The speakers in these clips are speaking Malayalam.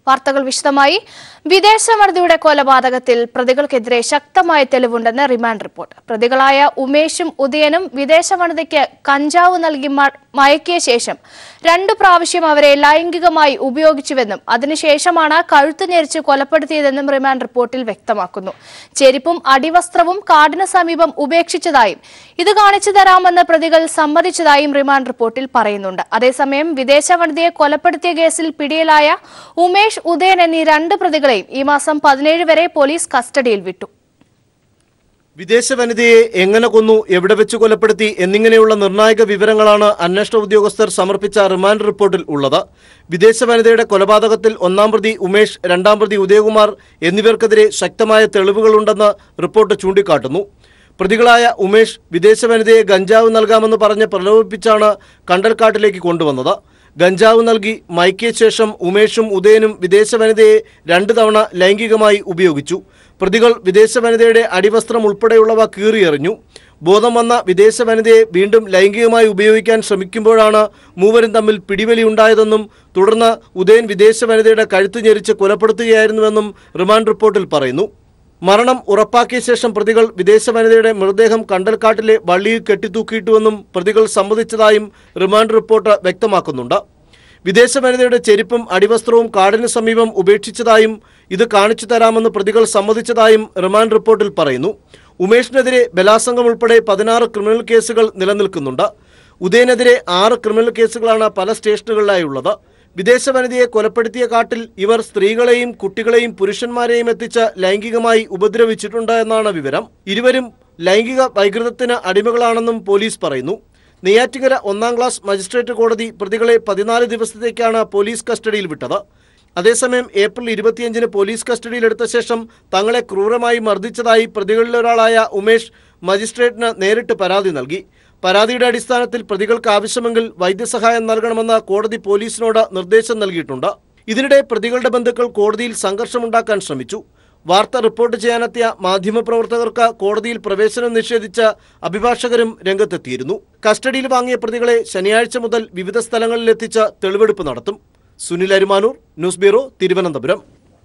വാർത്തകൾ വിശദമായി വിദേശമർദ്ദിയുടെ കൊലപാതകത്തിൽ പ്രതികൾക്കെതിരെ ശക്തമായ തെളിവുണ്ടെന്ന് റിമാൻഡ് റിപ്പോർട്ട് പ്രതികളായ ഉമേഷും ഉദയനും വിദേശമർദ്ദിക്ക് കഞ്ചാവ് നൽകി മ- മയക്കിയ ശേഷം രണ്ടു പ്രാവശ്യം അവരെ ലൈംഗികമായി ഉപയോഗിച്ചുവെന്നും അതിനുശേഷമാണ് കഴുത്ത് ഞെരിച്ച് കൊലപ്പെടുത്തിയതെന്നും റിമാൻഡ് റിപ്പോർട്ടിൽ വ്യക്തമാക്കുന്നു ചെരിപ്പും അടിവസ്ത്രവും കാടിന് സമീപം ഉപേക്ഷിച്ചതായും ഇത് കാണിച്ചു തരാമെന്ന് പ്രതികൾ സമ്മതിച്ചതായും റിമാൻഡ് റിപ്പോർട്ടിൽ പറയുന്നുണ്ട് അതേസമയം വിദേശവനിതയെ കൊലപ്പെടുത്തിയ കേസിൽ പിടിയിലായ ഉമേഷ് ഉദയൻ എന്നീ രണ്ട് പ്രതികളെയും ഈ മാസം പതിനേഴ് വരെ പോലീസ് കസ്റ്റഡിയിൽ വിട്ടു വിദേശ വനിതയെ എങ്ങനെ കൊന്നു എവിടെ വെച്ച് കൊലപ്പെടുത്തി എന്നിങ്ങനെയുള്ള നിർണായക വിവരങ്ങളാണ് അന്വേഷണ ഉദ്യോഗസ്ഥർ സമർപ്പിച്ച റിമാൻഡ് റിപ്പോർട്ടിൽ ഉള്ളത് വിദേശ വനിതയുടെ കൊലപാതകത്തിൽ ഒന്നാം പ്രതി ഉമേഷ് രണ്ടാം പ്രതി ഉദയകുമാർ എന്നിവർക്കെതിരെ ശക്തമായ തെളിവുകളുണ്ടെന്ന് റിപ്പോർട്ട് ചൂണ്ടിക്കാട്ടുന്നു പ്രതികളായ ഉമേഷ് വിദേശ വനിതയെ ഗഞ്ചാവ് നൽകാമെന്ന് പറഞ്ഞ് പ്രലോഭിപ്പിച്ചാണ് കണ്ടൽക്കാട്ടിലേക്ക് കൊണ്ടുവന്നത് ഗഞ്ചാവ് നൽകി മയക്കിയ ശേഷം ഉമേഷും ഉദയനും വിദേശ വനിതയെ രണ്ടു തവണ ലൈംഗികമായി ഉപയോഗിച്ചു പ്രതികൾ വിദേശ വനിതയുടെ അടിവസ്ത്രം ഉൾപ്പെടെയുള്ളവ കീറിയെറിഞ്ഞു ബോധം വന്ന വിദേശ വനിതയെ വീണ്ടും ലൈംഗികമായി ഉപയോഗിക്കാൻ ശ്രമിക്കുമ്പോഴാണ് മൂവരും തമ്മിൽ പിടിവലിയുണ്ടായതെന്നും തുടർന്ന് ഉദയൻ വിദേശ വനിതയുടെ കഴുത്ത് ഞെരിച്ച് കൊലപ്പെടുത്തുകയായിരുന്നുവെന്നും റിമാൻഡ് റിപ്പോർട്ടിൽ പറയുന്നു മരണം ഉറപ്പാക്കിയ ശേഷം പ്രതികൾ വിദേശ വനിതയുടെ മൃതദേഹം കണ്ടൽക്കാട്ടിലെ വള്ളിയിൽ കെട്ടിത്തൂക്കിയിട്ടുവെന്നും പ്രതികൾ സമ്മതിച്ചതായും റിമാൻഡ് റിപ്പോർട്ട് വ്യക്തമാക്കുന്നുണ്ട് വിദേശ വനിതയുടെ ചെരുപ്പും അടിവസ്ത്രവും കാടിന് സമീപം ഉപേക്ഷിച്ചതായും ഇത് കാണിച്ചു തരാമെന്ന് പ്രതികൾ സമ്മതിച്ചതായും റിമാൻഡ് റിപ്പോർട്ടിൽ പറയുന്നു ഉമേഷിനെതിരെ ബലാത്സംഗം ഉൾപ്പെടെ പതിനാറ് ക്രിമിനൽ കേസുകൾ നിലനിൽക്കുന്നുണ്ട് ഉദയനെതിരെ ആറ് ക്രിമിനൽ കേസുകളാണ് പല സ്റ്റേഷനുകളിലായുള്ളത് വിദേശ വനിതയെ കൊലപ്പെടുത്തിയ കാട്ടിൽ ഇവർ സ്ത്രീകളെയും കുട്ടികളെയും പുരുഷന്മാരെയും എത്തിച്ച് ലൈംഗികമായി ഉപദ്രവിച്ചിട്ടുണ്ട് എന്നാണ് വിവരം ഇരുവരും ലൈംഗിക വൈകൃതത്തിന് അടിമകളാണെന്നും പോലീസ് പറയുന്നു നെയ്യാറ്റിങ്കര ഒന്നാം ക്ലാസ് മജിസ്ട്രേറ്റ് കോടതി പ്രതികളെ പതിനാല് ദിവസത്തേക്കാണ് പോലീസ് കസ്റ്റഡിയിൽ വിട്ടത് അതേസമയം ഏപ്രിൽ ഇരുപത്തിയഞ്ചിന് പോലീസ് കസ്റ്റഡിയിലെടുത്ത ശേഷം തങ്ങളെ ക്രൂരമായി മർദ്ദിച്ചതായി പ്രതികളിലൊരാളായ ഉമേഷ് മജിസ്ട്രേറ്റിന് നേരിട്ട് പരാതി നൽകി പരാതിയുടെ അടിസ്ഥാനത്തിൽ പ്രതികൾക്ക് ആവശ്യമെങ്കിൽ വൈദ്യസഹായം നൽകണമെന്ന് കോടതി പോലീസിനോട് നിർദ്ദേശം നൽകിയിട്ടുണ്ട് ഇതിനിടെ പ്രതികളുടെ ബന്ധുക്കൾ കോടതിയിൽ സംഘർഷമുണ്ടാക്കാൻ ശ്രമിച്ചു വാർത്ത റിപ്പോർട്ട് ചെയ്യാനെത്തിയ മാധ്യമപ്രവർത്തകർക്ക് കോടതിയിൽ പ്രവേശനം നിഷേധിച്ച അഭിഭാഷകരും രംഗത്തെത്തിയിരുന്നു കസ്റ്റഡിയിൽ വാങ്ങിയ പ്രതികളെ ശനിയാഴ്ച മുതൽ വിവിധ സ്ഥലങ്ങളിലെത്തിച്ച് തെളിവെടുപ്പ് നടത്തും സുനിൽ അരുമാനൂർ ന്യൂസ് ബ്യൂറോ തിരുവനന്തപുരം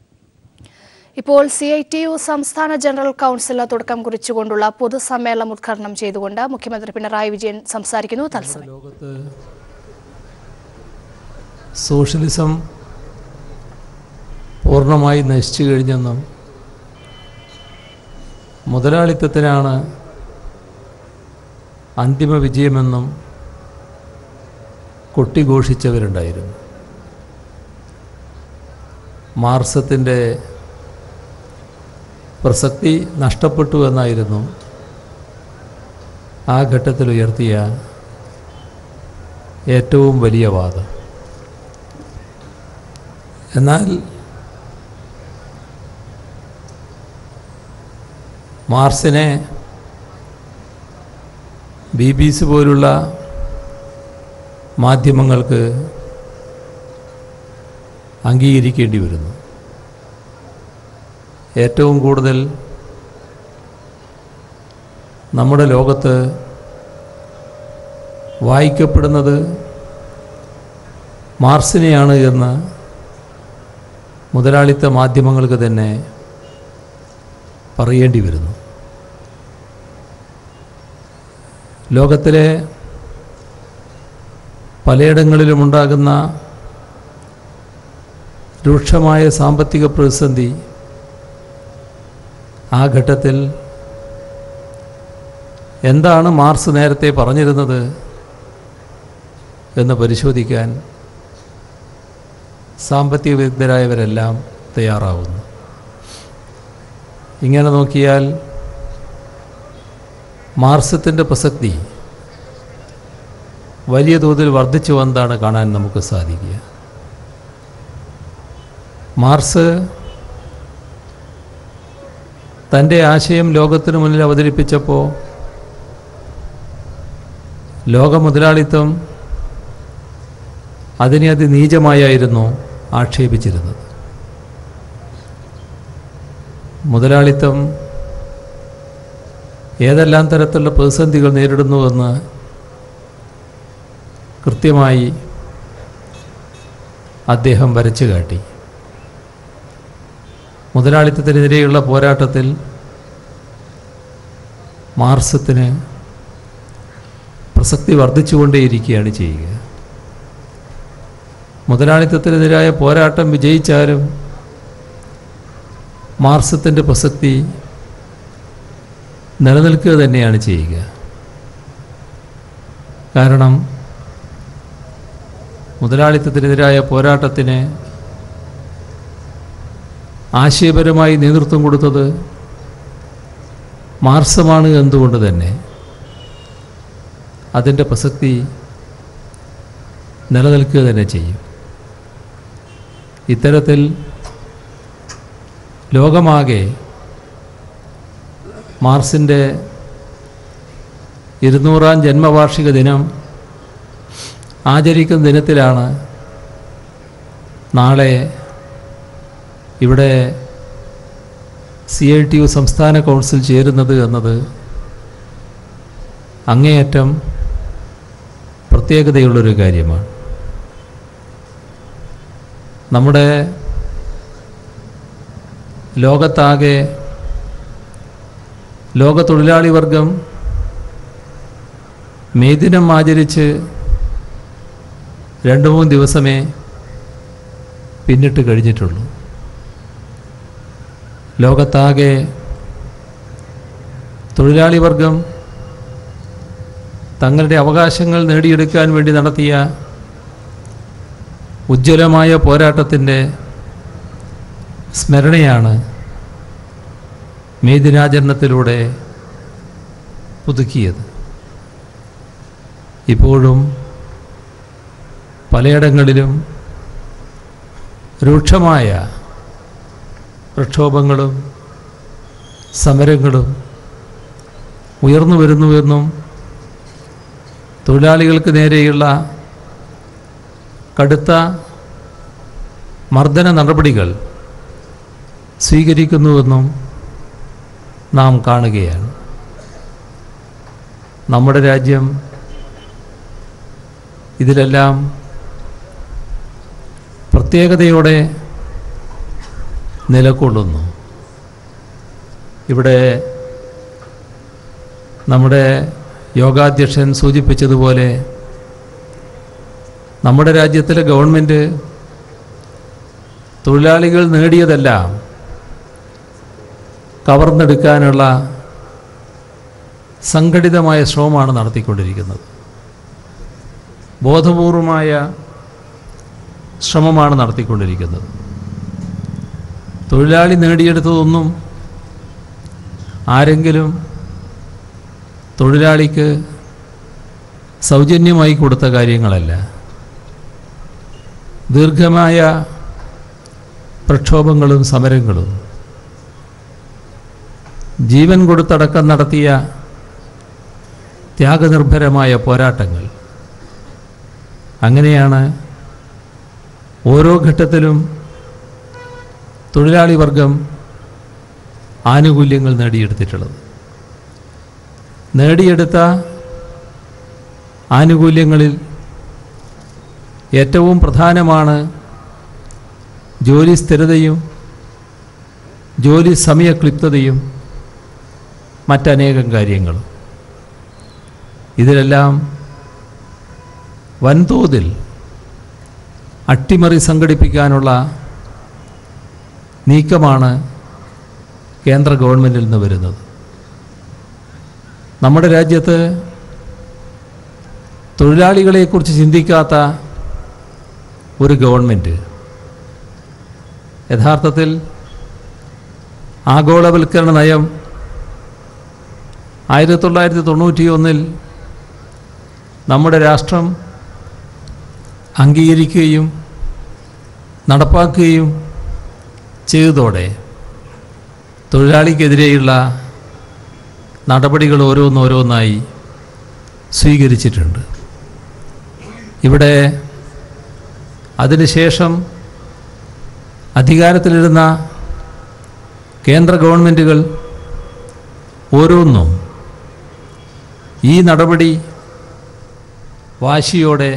ഇപ്പോൾ സി ഐ ടി യു സംസ്ഥാന ജനറൽ കൌൺസിലിന് തുടക്കം കുറിച്ചുകൊണ്ടുള്ള പൊതുസമ്മേളനം ഉദ്ഘാടനം ചെയ്തുകൊണ്ട് മുഖ്യമന്ത്രി പിണറായി വിജയൻ സംസാരിക്കുന്നു തത്സമയം ലോകത്ത് സോഷ്യലിസം പൂർണ്ണമായി നശിച്ചു കഴിഞ്ഞെന്നും മുതലാളിത്തത്തിനാണ് അന്തിമ വിജയമെന്നും കൊട്ടിഘോഷിച്ചവരുണ്ടായിരുന്നു മാർസത്തിൻ്റെ പ്രസക്തി നഷ്ടപ്പെട്ടു എന്നായിരുന്നു ആ ഘട്ടത്തിൽ ഉയർത്തിയ ഏറ്റവും വലിയ വാദം എന്നാൽ മാർസിനെ ബി ബി സി പോലുള്ള മാധ്യമങ്ങൾക്ക് അംഗീകരിക്കേണ്ടി വരുന്നു ഏറ്റവും കൂടുതൽ നമ്മുടെ ലോകത്ത് വായിക്കപ്പെടുന്നത് മാർസിനെയാണ് എന്ന് മുതലാളിത്ത മാധ്യമങ്ങൾക്ക് തന്നെ പറയേണ്ടി വരുന്നു ലോകത്തിലെ പലയിടങ്ങളിലുമുണ്ടാകുന്ന രൂക്ഷമായ സാമ്പത്തിക പ്രതിസന്ധി ആ ഘട്ടത്തിൽ എന്താണ് മാർസ് നേരത്തെ പറഞ്ഞിരുന്നത് എന്ന് പരിശോധിക്കാൻ സാമ്പത്തിക വിദഗ്ധരായവരെല്ലാം തയ്യാറാവുന്നു ഇങ്ങനെ നോക്കിയാൽ മാർസത്തിൻ്റെ പ്രസക്തി വലിയ തോതിൽ വർദ്ധിച്ചു വന്നതാണ് കാണാൻ നമുക്ക് സാധിക്കുക മാർസ് തൻ്റെ ആശയം ലോകത്തിന് മുന്നിൽ അവതരിപ്പിച്ചപ്പോൾ ലോക മുതലാളിത്തം അതിനെ അതിനീചമായായിരുന്നു ആക്ഷേപിച്ചിരുന്നത് മുതലാളിത്തം ഏതെല്ലാം തരത്തിലുള്ള പ്രതിസന്ധികൾ നേരിടുന്നുവെന്ന് കൃത്യമായി അദ്ദേഹം വരച്ചു കാട്ടി മുതലാളിത്തത്തിനെതിരെയുള്ള പോരാട്ടത്തിൽ മാർസത്തിന് പ്രസക്തി വർദ്ധിച്ചുകൊണ്ടേയിരിക്കുകയാണ് ചെയ്യുക മുതലാളിത്തത്തിനെതിരായ പോരാട്ടം വിജയിച്ചാലും മാർസത്തിൻ്റെ പ്രസക്തി നിലനിൽക്കുക തന്നെയാണ് ചെയ്യുക കാരണം മുതലാളിത്തത്തിനെതിരായ പോരാട്ടത്തിന് ആശയപരമായി നേതൃത്വം കൊടുത്തത് മാർസമാണ് എന്തുകൊണ്ട് തന്നെ അതിൻ്റെ പ്രസക്തി നിലനിൽക്കുക തന്നെ ചെയ്യും ഇത്തരത്തിൽ ലോകമാകെ മാർസിൻ്റെ ഇരുന്നൂറാം ജന്മവാർഷിക ദിനം ആചരിക്കുന്ന ദിനത്തിലാണ് നാളെ ഇവിടെ സി ഐ ടി യു സംസ്ഥാന കൗൺസിൽ ചേരുന്നത് എന്നത് അങ്ങേയറ്റം പ്രത്യേകതയുള്ളൊരു കാര്യമാണ് നമ്മുടെ ലോകത്താകെ ലോക തൊഴിലാളി വർഗം മെയ് ദിനം ആചരിച്ച് രണ്ട് മൂന്ന് ദിവസമേ പിന്നിട്ട് കഴിഞ്ഞിട്ടുള്ളൂ ലോകത്താകെ തൊഴിലാളി വർഗം തങ്ങളുടെ അവകാശങ്ങൾ നേടിയെടുക്കാൻ വേണ്ടി നടത്തിയ ഉജ്ജ്വലമായ പോരാട്ടത്തിൻ്റെ സ്മരണയാണ് മെയ് ദിനാചരണത്തിലൂടെ പുതുക്കിയത് ഇപ്പോഴും പലയിടങ്ങളിലും രൂക്ഷമായ പ്രക്ഷോഭങ്ങളും സമരങ്ങളും ഉയർന്നു വരുന്നുവെന്നും തൊഴിലാളികൾക്ക് നേരെയുള്ള കടുത്ത മർദ്ദന നടപടികൾ സ്വീകരിക്കുന്നുവെന്നും നാം കാണുകയാണ് നമ്മുടെ രാജ്യം ഇതിലെല്ലാം പ്രത്യേകതയോടെ നിലകൊള്ളുന്നു ഇവിടെ നമ്മുടെ യോഗാധ്യക്ഷൻ സൂചിപ്പിച്ചതുപോലെ നമ്മുടെ രാജ്യത്തിലെ ഗവൺമെൻറ് തൊഴിലാളികൾ നേടിയതെല്ലാം കവർന്നെടുക്കാനുള്ള സംഘടിതമായ ശ്രമമാണ് നടത്തിക്കൊണ്ടിരിക്കുന്നത് ബോധപൂർവമായ ശ്രമമാണ് നടത്തിക്കൊണ്ടിരിക്കുന്നത് തൊഴിലാളി നേടിയെടുത്തതൊന്നും ആരെങ്കിലും തൊഴിലാളിക്ക് സൗജന്യമായി കൊടുത്ത കാര്യങ്ങളല്ല ദീർഘമായ പ്രക്ഷോഭങ്ങളും സമരങ്ങളും ജീവൻ കൊടുത്തടക്കം നടത്തിയ ത്യാഗനിർഭരമായ പോരാട്ടങ്ങൾ അങ്ങനെയാണ് ഓരോ ഘട്ടത്തിലും തൊഴിലാളി വർഗം ആനുകൂല്യങ്ങൾ നേടിയെടുത്തിട്ടുള്ളത് നേടിയെടുത്ത ആനുകൂല്യങ്ങളിൽ ഏറ്റവും പ്രധാനമാണ് ജോലി സ്ഥിരതയും ജോലി സമയക്ലിപ്തതയും മറ്റനേകം കാര്യങ്ങളും ഇതിലെല്ലാം വൻതോതിൽ അട്ടിമറി സംഘടിപ്പിക്കാനുള്ള നീക്കമാണ് കേന്ദ്ര ഗവൺമെൻറ്റിൽ നിന്ന് വരുന്നത് നമ്മുടെ രാജ്യത്ത് തൊഴിലാളികളെക്കുറിച്ച് ചിന്തിക്കാത്ത ഒരു ഗവൺമെൻറ് യഥാർത്ഥത്തിൽ ആഗോളവൽക്കരണ നയം ആയിരത്തി തൊള്ളായിരത്തി തൊണ്ണൂറ്റി ഒന്നിൽ നമ്മുടെ രാഷ്ട്രം അംഗീകരിക്കുകയും നടപ്പാക്കുകയും ചെയ്തതോടെ തൊഴിലാളിക്കെതിരെയുള്ള നടപടികൾ ഓരോന്നോരോന്നായി സ്വീകരിച്ചിട്ടുണ്ട് ഇവിടെ അതിനുശേഷം അധികാരത്തിലിരുന്ന കേന്ദ്ര ഗവൺമെൻറ്റുകൾ ഓരോന്നും ഈ നടപടി വാശിയോടെ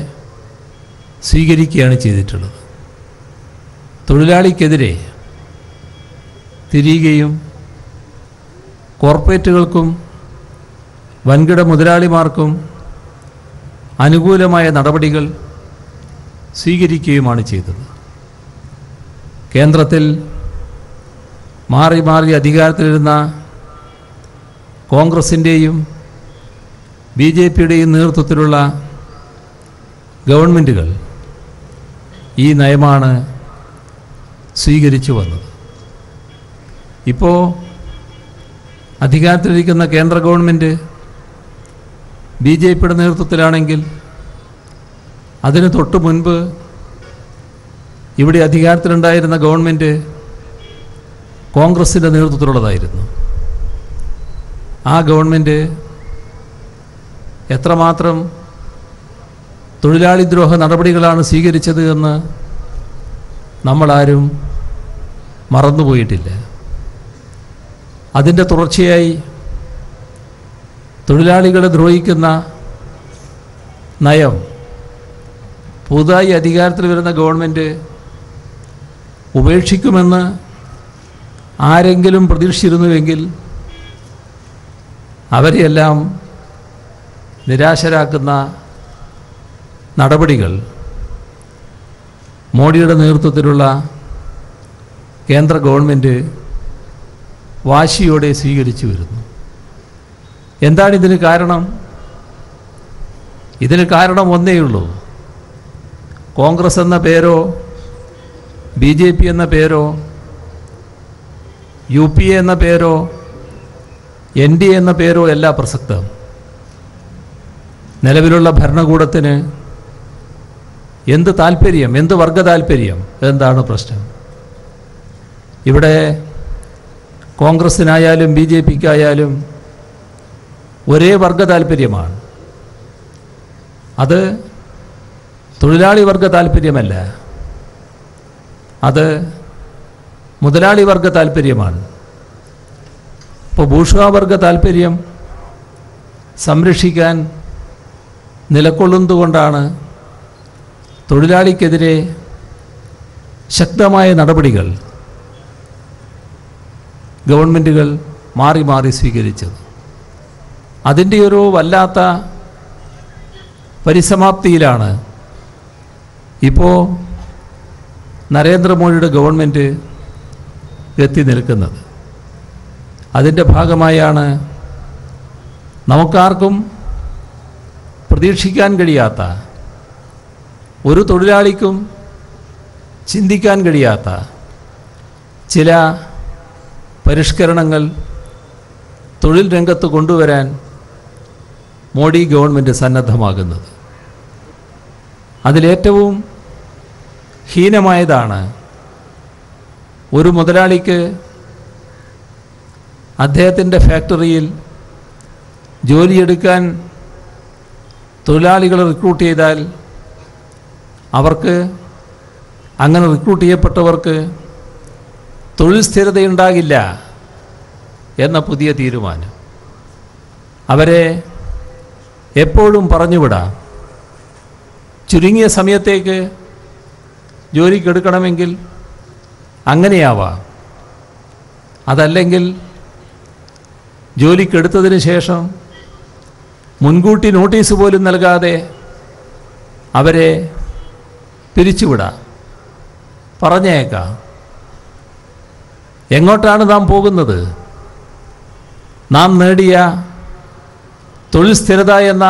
സ്വീകരിക്കുകയാണ് ചെയ്തിട്ടുള്ളത് തൊഴിലാളിക്കെതിരെ തിരിയുകയും കോർപ്പറേറ്റുകൾക്കും വൻകിട മുതലാളിമാർക്കും അനുകൂലമായ നടപടികൾ സ്വീകരിക്കുകയുമാണ് ചെയ്തത് കേന്ദ്രത്തിൽ മാറി മാറി അധികാരത്തിലിരുന്ന കോൺഗ്രസിൻ്റെയും ബി ജെ പിയുടെയും നേതൃത്വത്തിലുള്ള ഗവൺമെൻറ്റുകൾ ഈ നയമാണ് സ്വീകരിച്ചു വന്നത് ഇപ്പോൾ അധികാരത്തിലിരിക്കുന്ന കേന്ദ്ര ഗവൺമെൻറ് ബി ജെ പിയുടെ നേതൃത്വത്തിലാണെങ്കിൽ അതിന് തൊട്ട് മുൻപ് ഇവിടെ അധികാരത്തിലുണ്ടായിരുന്ന ഗവൺമെൻറ് കോൺഗ്രസിൻ്റെ നേതൃത്വത്തിലുള്ളതായിരുന്നു ആ ഗവൺമെൻറ് എത്രമാത്രം തൊഴിലാളിദ്രോഹ നടപടികളാണ് സ്വീകരിച്ചത് എന്ന് നമ്മളാരും മറന്നുപോയിട്ടില്ല അതിൻ്റെ തുടർച്ചയായി തൊഴിലാളികളെ ദ്രോഹിക്കുന്ന നയം പുതുതായി അധികാരത്തിൽ വരുന്ന ഗവൺമെൻറ് ഉപേക്ഷിക്കുമെന്ന് ആരെങ്കിലും പ്രതീക്ഷിച്ചിരുന്നുവെങ്കിൽ അവരെയെല്ലാം നിരാശരാക്കുന്ന നടപടികൾ മോഡിയുടെ നേതൃത്വത്തിലുള്ള കേന്ദ്ര ഗവൺമെൻറ് വാശിയോടെ സ്വീകരിച്ചു വരുന്നു എന്താണ് ഇതിന് കാരണം ഇതിന് കാരണം ഒന്നേയുള്ളൂ കോൺഗ്രസ് എന്ന പേരോ ബി ജെ പി എന്ന പേരോ യു പി എ എന്ന പേരോ എൻ ഡി എ എന്ന പേരോ അല്ല പ്രസക്തം നിലവിലുള്ള ഭരണകൂടത്തിന് എന്ത് താല്പര്യം എന്ത് വർഗ താല്പര്യം എന്താണ് പ്രശ്നം ഇവിടെ കോൺഗ്രസ്സിനായാലും ബി ജെ പിക്കായാലും ഒരേ വർഗ താല്പര്യമാണ് അത് തൊഴിലാളി വർഗ താല്പര്യമല്ല അത് മുതലാളി വർഗ താല്പര്യമാണ് ഇപ്പോൾ ഭൂഷ്വാ വർഗ താല്പര്യം സംരക്ഷിക്കാൻ നിലകൊള്ളുന്നതുകൊണ്ടാണ് തൊഴിലാളിക്കെതിരെ ശക്തമായ നടപടികൾ ഗവൺമെൻറ്റുകൾ മാറി മാറി സ്വീകരിച്ചത് അതിൻ്റെ ഒരു വല്ലാത്ത പരിസമാപ്തിയിലാണ് ഇപ്പോൾ നരേന്ദ്രമോദിയുടെ ഗവൺമെൻറ് എത്തി നിൽക്കുന്നത് അതിൻ്റെ ഭാഗമായാണ് നമുക്കാർക്കും പ്രതീക്ഷിക്കാൻ കഴിയാത്ത ഒരു തൊഴിലാളിക്കും ചിന്തിക്കാൻ കഴിയാത്ത ചില പരിഷ്കരണങ്ങൾ തൊഴിൽ രംഗത്ത് കൊണ്ടുവരാൻ മോഡി ഗവൺമെൻറ് സന്നദ്ധമാകുന്നത് അതിലേറ്റവും ഹീനമായതാണ് ഒരു മുതലാളിക്ക് അദ്ദേഹത്തിൻ്റെ ഫാക്ടറിയിൽ ജോലിയെടുക്കാൻ തൊഴിലാളികളെ റിക്രൂട്ട് ചെയ്താൽ അവർക്ക് അങ്ങനെ റിക്രൂട്ട് ചെയ്യപ്പെട്ടവർക്ക് തൊഴിൽ സ്ഥിരതയുണ്ടാകില്ല എന്ന പുതിയ തീരുമാനം അവരെ എപ്പോഴും പറഞ്ഞുവിടാം ചുരുങ്ങിയ സമയത്തേക്ക് ജോലിക്കെടുക്കണമെങ്കിൽ അങ്ങനെയാവാം അതല്ലെങ്കിൽ ജോലിക്കെടുത്തതിന് ശേഷം മുൻകൂട്ടി നോട്ടീസ് പോലും നൽകാതെ അവരെ പിരിച്ചുവിടാം പറഞ്ഞേക്കാം എങ്ങോട്ടാണ് നാം പോകുന്നത് നാം നേടിയ തൊഴിൽ സ്ഥിരത എന്ന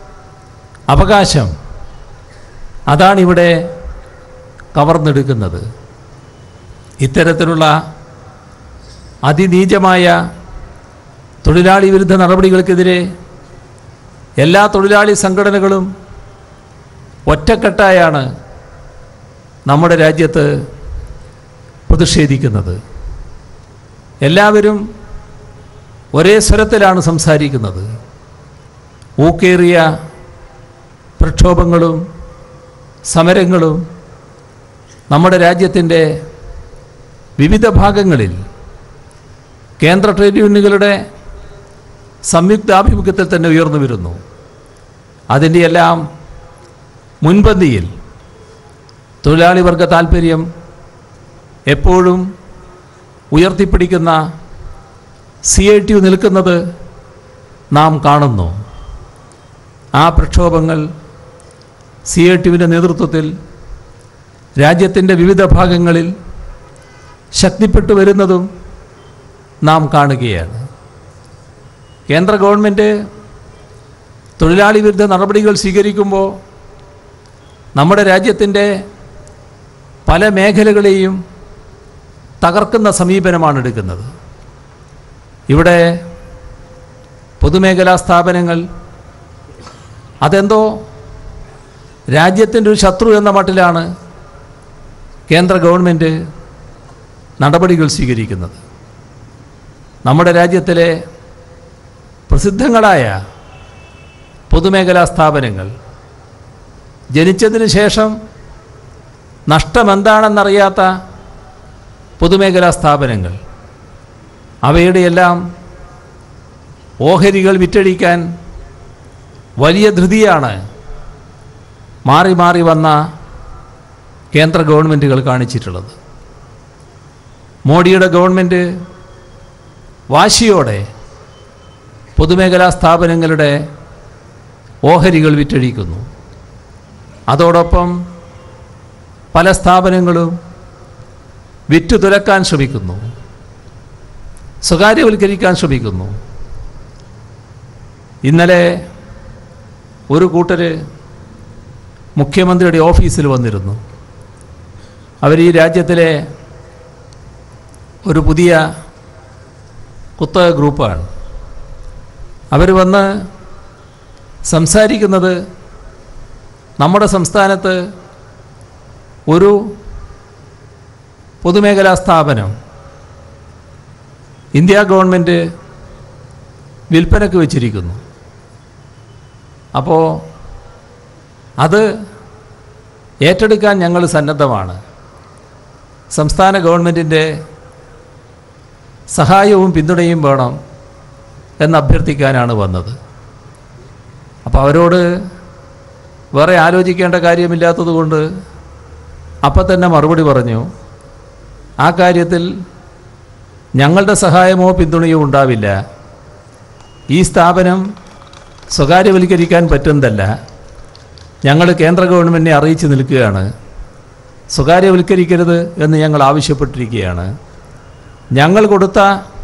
അവകാശം അതാണിവിടെ കവർന്നെടുക്കുന്നത് ഇത്തരത്തിലുള്ള അതിനീചമായ തൊഴിലാളി വിരുദ്ധ നടപടികൾക്കെതിരെ എല്ലാ തൊഴിലാളി സംഘടനകളും ഒറ്റക്കെട്ടായാണ് നമ്മുടെ രാജ്യത്ത് പ്രതിഷേധിക്കുന്നത് എല്ലാവരും ഒരേ സ്വരത്തിലാണ് സംസാരിക്കുന്നത് ഊക്കേറിയ പ്രക്ഷോഭങ്ങളും സമരങ്ങളും നമ്മുടെ രാജ്യത്തിൻ്റെ വിവിധ ഭാഗങ്ങളിൽ കേന്ദ്ര ട്രേഡ് യൂണിയനുകളുടെ സംയുക്താഭിമുഖ്യത്തിൽ തന്നെ ഉയർന്നു വരുന്നു അതിൻ്റെ എല്ലാം മുൻപന്തിയിൽ തൊഴിലാളി വർഗ താല്പര്യം എപ്പോഴും ഉയർത്തിപ്പിടിക്കുന്ന സി ഐ ടി യു നിൽക്കുന്നത് നാം കാണുന്നു ആ പ്രക്ഷോഭങ്ങൾ സി ഐ ടി യുവിൻ്റെ നേതൃത്വത്തിൽ രാജ്യത്തിൻ്റെ വിവിധ ഭാഗങ്ങളിൽ ശക്തിപ്പെട്ടു വരുന്നതും നാം കാണുകയാണ് കേന്ദ്ര ഗവൺമെൻറ് തൊഴിലാളി വിരുദ്ധ നടപടികൾ സ്വീകരിക്കുമ്പോൾ നമ്മുടെ രാജ്യത്തിൻ്റെ പല മേഖലകളെയും തകർക്കുന്ന സമീപനമാണ് എടുക്കുന്നത് ഇവിടെ പൊതുമേഖലാ സ്ഥാപനങ്ങൾ അതെന്തോ രാജ്യത്തിൻ്റെ ഒരു ശത്രു എന്ന മട്ടിലാണ് കേന്ദ്ര ഗവൺമെൻറ് നടപടികൾ സ്വീകരിക്കുന്നത് നമ്മുടെ രാജ്യത്തിലെ പ്രസിദ്ധങ്ങളായ പൊതുമേഖലാ സ്ഥാപനങ്ങൾ ജനിച്ചതിന് ശേഷം നഷ്ടമെന്താണെന്നറിയാത്ത പൊതുമേഖലാ സ്ഥാപനങ്ങൾ അവയുടെയെല്ലാം ഓഹരികൾ വിറ്റഴിക്കാൻ വലിയ ധൃതിയാണ് മാറി മാറി വന്ന കേന്ദ്ര ഗവൺമെൻറ്റുകൾ കാണിച്ചിട്ടുള്ളത് മോഡിയുടെ ഗവൺമെൻറ് വാശിയോടെ പൊതുമേഖലാ സ്ഥാപനങ്ങളുടെ ഓഹരികൾ വിറ്റഴിക്കുന്നു അതോടൊപ്പം പല സ്ഥാപനങ്ങളും വിറ്റു തുലക്കാൻ ശ്രമിക്കുന്നു സ്വകാര്യവൽക്കരിക്കാൻ ശ്രമിക്കുന്നു ഇന്നലെ ഒരു കൂട്ടർ മുഖ്യമന്ത്രിയുടെ ഓഫീസിൽ വന്നിരുന്നു അവർ ഈ രാജ്യത്തിലെ ഒരു പുതിയ കുത്തക ഗ്രൂപ്പാണ് അവർ വന്ന് സംസാരിക്കുന്നത് നമ്മുടെ സംസ്ഥാനത്ത് ഒരു പൊതുമേഖലാ സ്ഥാപനം ഇന്ത്യ ഗവൺമെൻറ് വിൽപ്പനയ്ക്ക് വെച്ചിരിക്കുന്നു അപ്പോൾ അത് ഏറ്റെടുക്കാൻ ഞങ്ങൾ സന്നദ്ധമാണ് സംസ്ഥാന ഗവൺമെൻറ്റിൻ്റെ സഹായവും പിന്തുണയും വേണം എന്ന് അഭ്യർത്ഥിക്കാനാണ് വന്നത് അപ്പോൾ അവരോട് വേറെ ആലോചിക്കേണ്ട കാര്യമില്ലാത്തതുകൊണ്ട് അപ്പം തന്നെ മറുപടി പറഞ്ഞു ആ കാര്യത്തിൽ ഞങ്ങളുടെ സഹായമോ പിന്തുണയോ ഉണ്ടാവില്ല ഈ സ്ഥാപനം സ്വകാര്യവൽക്കരിക്കാൻ പറ്റുന്നതല്ല ഞങ്ങൾ കേന്ദ്ര ഗവൺമെൻറ്റിനെ അറിയിച്ചു നിൽക്കുകയാണ് സ്വകാര്യവൽക്കരിക്കരുത് എന്ന് ഞങ്ങൾ ആവശ്യപ്പെട്ടിരിക്കുകയാണ് ഞങ്ങൾ കൊടുത്ത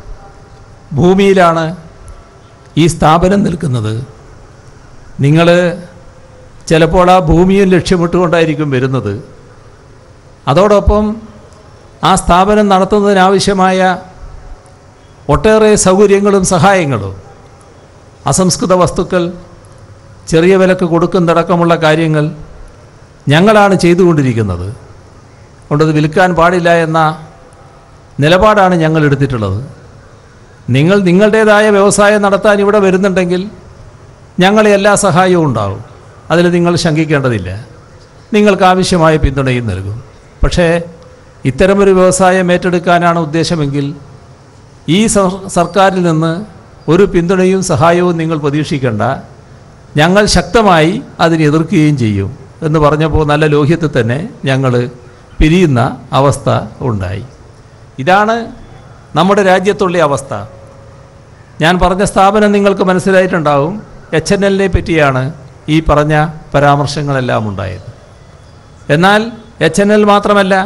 ഭൂമിയിലാണ് ഈ സ്ഥാപനം നിൽക്കുന്നത് നിങ്ങൾ ചിലപ്പോൾ ആ ഭൂമിയും ലക്ഷ്യമിട്ടുകൊണ്ടായിരിക്കും വരുന്നത് അതോടൊപ്പം ആ സ്ഥാപനം നടത്തുന്നതിനാവശ്യമായ ഒട്ടേറെ സൗകര്യങ്ങളും സഹായങ്ങളും അസംസ്കൃത വസ്തുക്കൾ ചെറിയ വിലക്ക് കൊടുക്കുന്നതടക്കമുള്ള കാര്യങ്ങൾ ഞങ്ങളാണ് ചെയ്തുകൊണ്ടിരിക്കുന്നത് അതുകൊണ്ടത് വിൽക്കാൻ പാടില്ല എന്ന നിലപാടാണ് ഞങ്ങൾ എടുത്തിട്ടുള്ളത് നിങ്ങൾ നിങ്ങളുടേതായ വ്യവസായം നടത്താൻ ഇവിടെ വരുന്നുണ്ടെങ്കിൽ ഞങ്ങളെ എല്ലാ സഹായവും ഉണ്ടാവും അതിൽ നിങ്ങൾ ശങ്കിക്കേണ്ടതില്ല നിങ്ങൾക്ക് ആവശ്യമായ പിന്തുണയും നൽകും പക്ഷേ ഇത്തരമൊരു വ്യവസായം ഏറ്റെടുക്കാനാണ് ഉദ്ദേശമെങ്കിൽ ഈ സർ- സർക്കാരിൽ നിന്ന് ഒരു പിന്തുണയും സഹായവും നിങ്ങൾ പ്രതീക്ഷിക്കേണ്ട ഞങ്ങൾ ശക്തമായി അതിനെ എതിർക്കുകയും ചെയ്യും എന്ന് പറഞ്ഞപ്പോൾ നല്ല ലോഹ്യത്തിൽ തന്നെ ഞങ്ങൾ പിരിയുന്ന അവസ്ഥ ഉണ്ടായി ഇതാണ് നമ്മുടെ രാജ്യത്തുള്ള അവസ്ഥ ഞാൻ പറഞ്ഞ സ്ഥാപനം നിങ്ങൾക്ക് മനസ്സിലായിട്ടുണ്ടാവും എച്ച് എൻ എല്ലിനെ പറ്റിയാണ് ഈ പറഞ്ഞ പരാമർശങ്ങളെല്ലാം ഉണ്ടായത് എന്നാൽ എച്ച് എൻ എൽ മാത്രമല്ല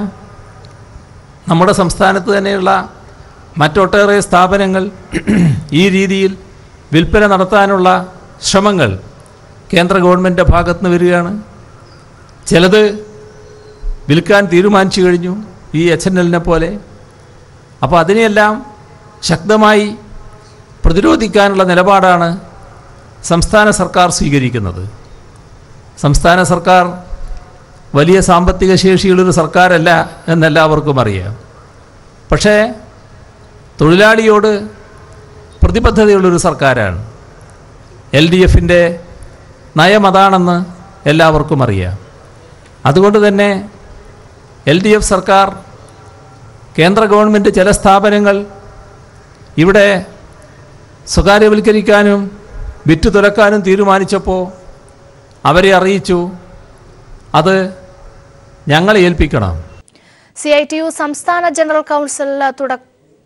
നമ്മുടെ സംസ്ഥാനത്ത് തന്നെയുള്ള മറ്റൊട്ടേറെ സ്ഥാപനങ്ങൾ ഈ രീതിയിൽ വിൽപ്പന നടത്താനുള്ള ശ്രമങ്ങൾ കേന്ദ്ര ഗവൺമെൻറ്റിൻ്റെ ഭാഗത്ത് നിന്ന് വരികയാണ് ചിലത് വിൽക്കാൻ തീരുമാനിച്ചു കഴിഞ്ഞു ഈ എച്ച് എൻ എല്ലിനെ പോലെ അപ്പോൾ അതിനെയെല്ലാം ശക്തമായി പ്രതിരോധിക്കാനുള്ള നിലപാടാണ് സംസ്ഥാന സർക്കാർ സ്വീകരിക്കുന്നത് സംസ്ഥാന സർക്കാർ വലിയ സാമ്പത്തിക ശേഷിയുള്ളൊരു സർക്കാരല്ല എന്നെല്ലാവർക്കും അറിയാം പക്ഷേ തൊഴിലാളിയോട് പ്രതിബദ്ധതയുള്ളൊരു സർക്കാരാണ് എൽ ഡി എഫിൻ്റെ നയം അതാണെന്ന് എല്ലാവർക്കും അറിയാം അതുകൊണ്ട് തന്നെ എൽ ഡി എഫ് സർക്കാർ കേന്ദ്ര ഗവൺമെൻറ് ചില സ്ഥാപനങ്ങൾ ഇവിടെ സ്വകാര്യവൽക്കരിക്കാനും വിറ്റു തുലക്കാനും തീരുമാനിച്ചപ്പോൾ അവരെ അറിയിച്ചു അത് ഞങ്ങളെ ഏൽപ്പിക്കണം സി ഐ ടി യു സംസ്ഥാന ജനറൽ കൗൺസിൽ തുട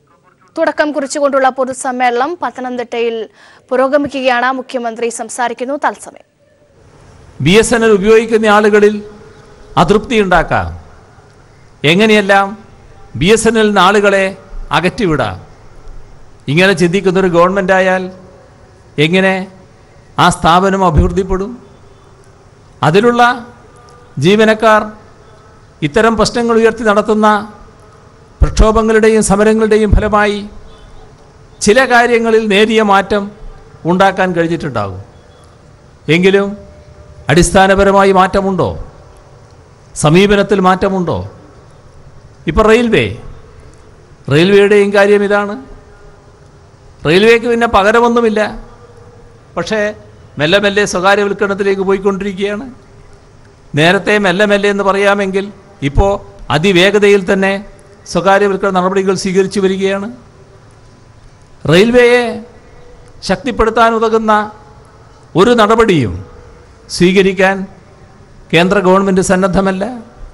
തുടക്കം കുറിച്ചുകൊണ്ടുള്ള പൊതുസമ്മേളനം പത്തനംതിട്ടയിൽ പുരോഗമിക്കുകയാണ് മുഖ്യമന്ത്രി സംസാരിക്കുന്നു തത്സമയം ബി എസ് എൻ എൽ ഉപയോഗിക്കുന്ന ആളുകളിൽ അതൃപ്തി ഉണ്ടാക്കാം എങ്ങനെയെല്ലാം ബി എസ് എൻ എല്ലിന് ആളുകളെ അകറ്റിവിടാം ഇങ്ങനെ ചിന്തിക്കുന്നൊരു ഗവൺമെൻറ് ആയാൽ എങ്ങനെ ആ സ്ഥാപനം അഭിവൃദ്ധിപ്പെടും അതിലുള്ള ജീവനക്കാർ ഇത്തരം പ്രശ്നങ്ങൾ ഉയർത്തി നടത്തുന്ന പ്രക്ഷോഭങ്ങളുടെയും സമരങ്ങളുടെയും ഫലമായി ചില കാര്യങ്ങളിൽ നേരിയ മാറ്റം ഉണ്ടാക്കാൻ കഴിഞ്ഞിട്ടുണ്ടാകും എങ്കിലും അടിസ്ഥാനപരമായി മാറ്റമുണ്ടോ സമീപനത്തിൽ മാറ്റമുണ്ടോ ഇപ്പോൾ റെയിൽവേ റെയിൽവേയുടെയും കാര്യം ഇതാണ് റെയിൽവേക്ക് പിന്നെ പകരമൊന്നുമില്ല പക്ഷേ മെല്ലെ മെല്ലെ സ്വകാര്യവൽക്കരണത്തിലേക്ക് പോയിക്കൊണ്ടിരിക്കുകയാണ് നേരത്തെ മെല്ലെ മെല്ലെ എന്ന് പറയാമെങ്കിൽ ഇപ്പോൾ അതിവേഗതയിൽ തന്നെ സ്വകാര്യവൽക്കരണ നടപടികൾ സ്വീകരിച്ചു വരികയാണ് റെയിൽവേയെ ശക്തിപ്പെടുത്താൻ ഉതകുന്ന ഒരു നടപടിയും സ്വീകരിക്കാൻ കേന്ദ്ര ഗവൺമെൻറ് സന്നദ്ധമല്ല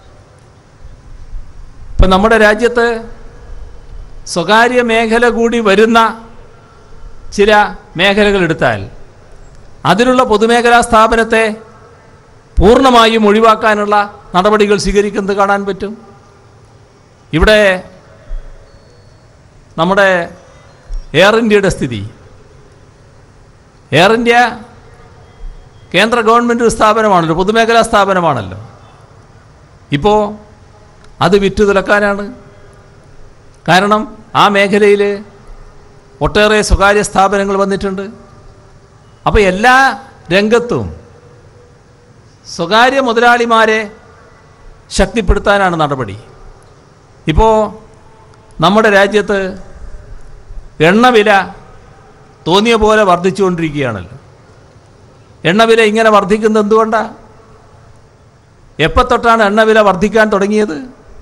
ഇപ്പം നമ്മുടെ രാജ്യത്ത് സ്വകാര്യ മേഖല കൂടി വരുന്ന ചില മേഖലകൾ എടുത്താൽ അതിലുള്ള പൊതുമേഖലാ സ്ഥാപനത്തെ പൂർണ്ണമായും ഒഴിവാക്കാനുള്ള നടപടികൾ സ്വീകരിക്കുന്നത് കാണാൻ പറ്റും ഇവിടെ നമ്മുടെ എയർ ഇന്ത്യയുടെ സ്ഥിതി എയർ ഇന്ത്യ കേന്ദ്ര ഗവൺമെൻറ് ഒരു സ്ഥാപനമാണല്ലോ പൊതുമേഖലാ സ്ഥാപനമാണല്ലോ ഇപ്പോൾ അത് വിറ്റു തുലക്കാനാണ് കാരണം ആ മേഖലയിൽ ഒട്ടേറെ സ്വകാര്യ സ്ഥാപനങ്ങൾ വന്നിട്ടുണ്ട് അപ്പോൾ എല്ലാ രംഗത്തും സ്വകാര്യ മുതലാളിമാരെ ശക്തിപ്പെടുത്താനാണ് നടപടി ഇപ്പോൾ നമ്മുടെ രാജ്യത്ത് എണ്ണവില തോന്നിയ പോലെ വർദ്ധിച്ചുകൊണ്ടിരിക്കുകയാണല്ലോ എണ്ണവില ഇങ്ങനെ വർദ്ധിക്കുന്നത് എന്തുകൊണ്ടാണ് എപ്പോൾ തൊട്ടാണ് എണ്ണവില വർദ്ധിക്കാൻ തുടങ്ങിയത്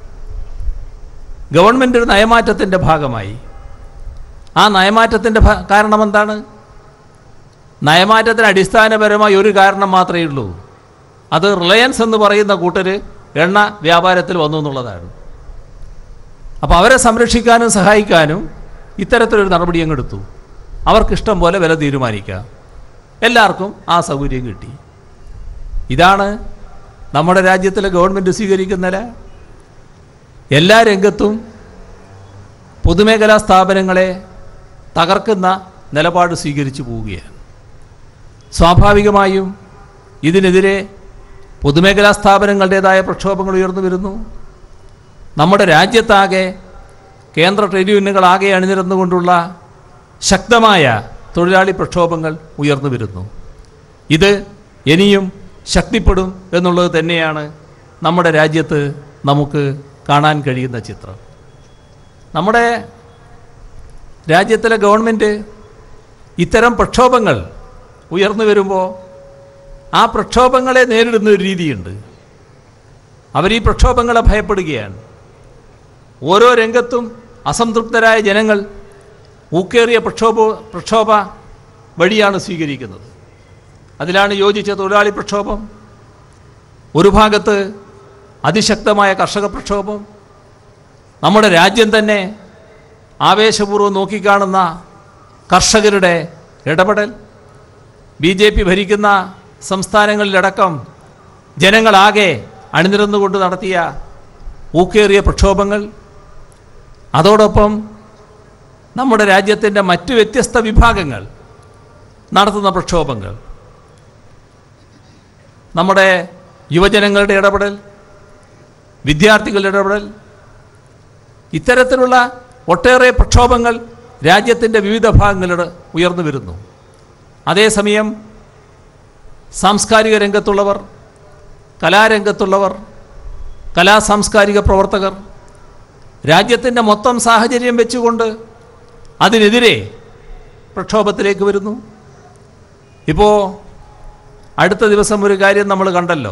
ഗവൺമെൻറ് ഒരു നയമാറ്റത്തിൻ്റെ ഭാഗമായി ആ നയമാറ്റത്തിൻ്റെ ഭ- കാരണം എന്താണ് നയമാറ്റത്തിന് അടിസ്ഥാനപരമായി ഒരു കാരണം മാത്രമേ ഉള്ളൂ അത് റിലയൻസ് എന്ന് പറയുന്ന കൂട്ടർ എണ്ണ വ്യാപാരത്തിൽ വന്നു എന്നുള്ളതാണ് അപ്പോൾ അവരെ സംരക്ഷിക്കാനും സഹായിക്കാനും ഇത്തരത്തിലൊരു നടപടി അങ്ങ് എടുത്തു അവർക്കിഷ്ടം പോലെ വില തീരുമാനിക്കാം എല്ലാവർക്കും ആ സൗകര്യം കിട്ടി ഇതാണ് നമ്മുടെ രാജ്യത്തിലെ ഗവൺമെൻറ് സ്വീകരിക്കുന്ന നില എല്ലാ രംഗത്തും പൊതുമേഖലാ സ്ഥാപനങ്ങളെ തകർക്കുന്ന നിലപാട് സ്വീകരിച്ചു പോവുകയാണ് സ്വാഭാവികമായും ഇതിനെതിരെ പൊതുമേഖലാ സ്ഥാപനങ്ങളുടേതായ പ്രക്ഷോഭങ്ങൾ ഉയർന്നു വരുന്നു നമ്മുടെ രാജ്യത്താകെ കേന്ദ്ര ട്രേഡ് യൂണിയനുകളാകെ അണിനിരന്നുകൊണ്ടുള്ള ശക്തമായ തൊഴിലാളി പ്രക്ഷോഭങ്ങൾ ഉയർന്നു വരുന്നു ഇത് ഇനിയും ശക്തിപ്പെടും എന്നുള്ളത് തന്നെയാണ് നമ്മുടെ രാജ്യത്ത് നമുക്ക് കാണാൻ കഴിയുന്ന ചിത്രം നമ്മുടെ രാജ്യത്തിലെ ഗവൺമെൻറ് ഇത്തരം പ്രക്ഷോഭങ്ങൾ ഉയർന്നു വരുമ്പോൾ ആ പ്രക്ഷോഭങ്ങളെ നേരിടുന്ന ഒരു രീതിയുണ്ട് അവർ ഈ പ്രക്ഷോഭങ്ങളെ ഭയപ്പെടുകയാണ് ഓരോ രംഗത്തും അസംതൃപ്തരായ ജനങ്ങൾ ഊക്കേറിയ പ്രക്ഷോഭ പ്രക്ഷോഭ വഴിയാണ് സ്വീകരിക്കുന്നത് അതിലാണ് യോജിച്ച തൊഴിലാളി പ്രക്ഷോഭം ഒരു ഭാഗത്ത് അതിശക്തമായ കർഷക പ്രക്ഷോഭം നമ്മുടെ രാജ്യം തന്നെ ആവേശപൂർവ്വം നോക്കിക്കാണുന്ന കർഷകരുടെ ഇടപെടൽ ബി ജെ പി ഭരിക്കുന്ന സംസ്ഥാനങ്ങളിലടക്കം ജനങ്ങളാകെ അണിനിരന്നുകൊണ്ട് നടത്തിയ ഊക്കേറിയ പ്രക്ഷോഭങ്ങൾ അതോടൊപ്പം നമ്മുടെ രാജ്യത്തിൻ്റെ മറ്റു വ്യത്യസ്ത വിഭാഗങ്ങൾ നടത്തുന്ന പ്രക്ഷോഭങ്ങൾ നമ്മുടെ യുവജനങ്ങളുടെ ഇടപെടൽ വിദ്യാർത്ഥികളുടെ ഇടപെടൽ ഇത്തരത്തിലുള്ള ഒട്ടേറെ പ്രക്ഷോഭങ്ങൾ രാജ്യത്തിൻ്റെ വിവിധ ഭാഗങ്ങളുടെ ഉയർന്നു വരുന്നു അതേസമയം സാംസ്കാരിക രംഗത്തുള്ളവർ കലാരംഗത്തുള്ളവർ കലാ സാംസ്കാരിക പ്രവർത്തകർ രാജ്യത്തിൻ്റെ മൊത്തം സാഹചര്യം വെച്ചുകൊണ്ട് അതിനെതിരെ പ്രക്ഷോഭത്തിലേക്ക് വരുന്നു ഇപ്പോൾ അടുത്ത ദിവസം ഒരു കാര്യം നമ്മൾ കണ്ടല്ലോ